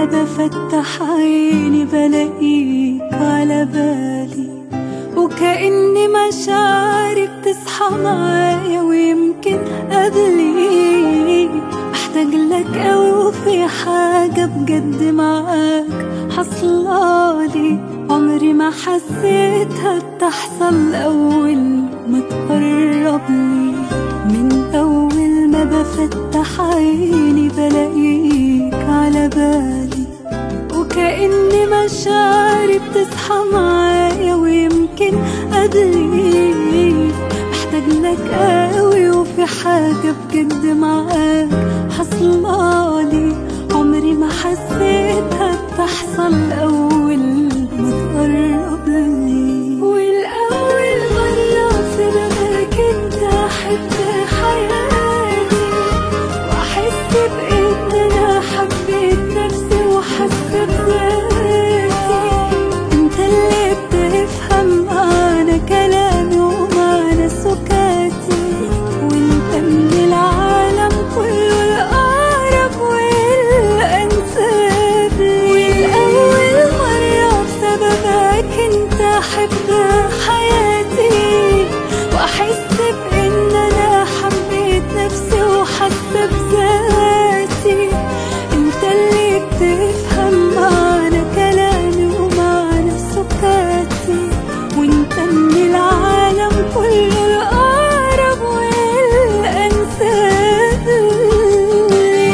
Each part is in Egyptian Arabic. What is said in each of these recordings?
بفتح عيني بلاقيك على بالي وكأني مشاعري بتصحى معايا ويمكن قبلي محتاج لك أوي وفي حاجة بجد معاك حصلالي عمري ما حسيتها بتحصل أول ما تقربني من أول ما بفتح عيني بلاقيك على بالي وكأني مشاعري بتصحى معايا ويمكن قبلي محتاج لك قوي وفي حاجة بجد معاك حصلالي عمري ما حسيتها بتحصل أول ما تقرب لي والأول مرة في بالك انت أحب حياتي وأحس بإن أنا حبيت نفسي وحاسة بذاتي انت اللي بتفهم معنى كلامي ومعنى سكاتي وانت من العالم كله الأقرب والأنسب والأول مرة بسببك انت أحب حياتي وأحس بإن أنا حبيت نفسي وحاسة بذاتي انت اللي بتفهم معنى كلامي ومعنى سكاتي وانت من العالم كله الأقرب والأنسب لي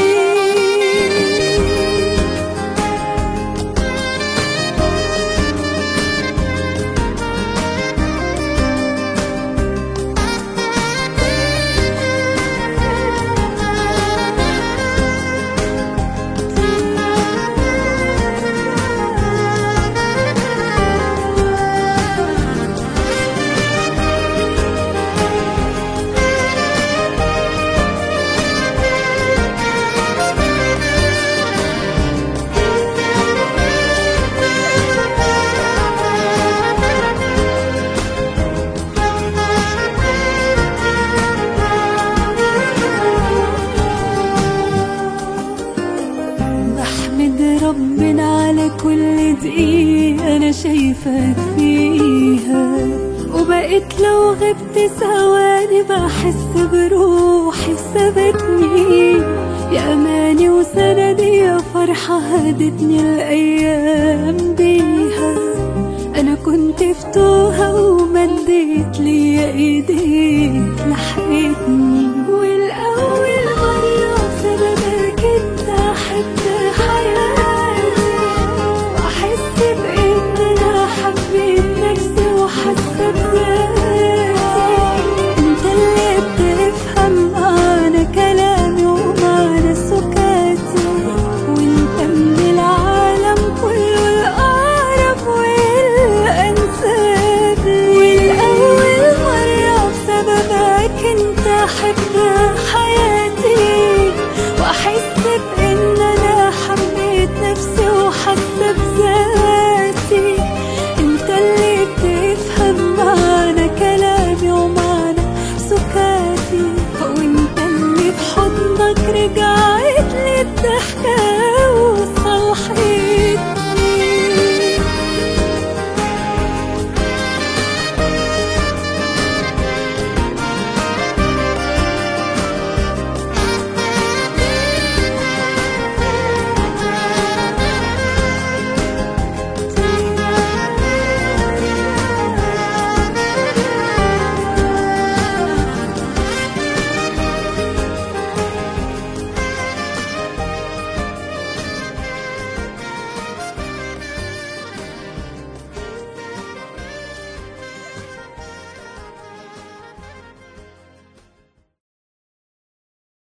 بحمد ربنا على كل دقيقة أنا شايفاك فيها وبقيت لو غبت ثواني بحس بروحي وثبتني يا أماني وسندي يا فرحة هدتني الأيام بيها أنا كنت في توها ومديت لي إيديك لحقتني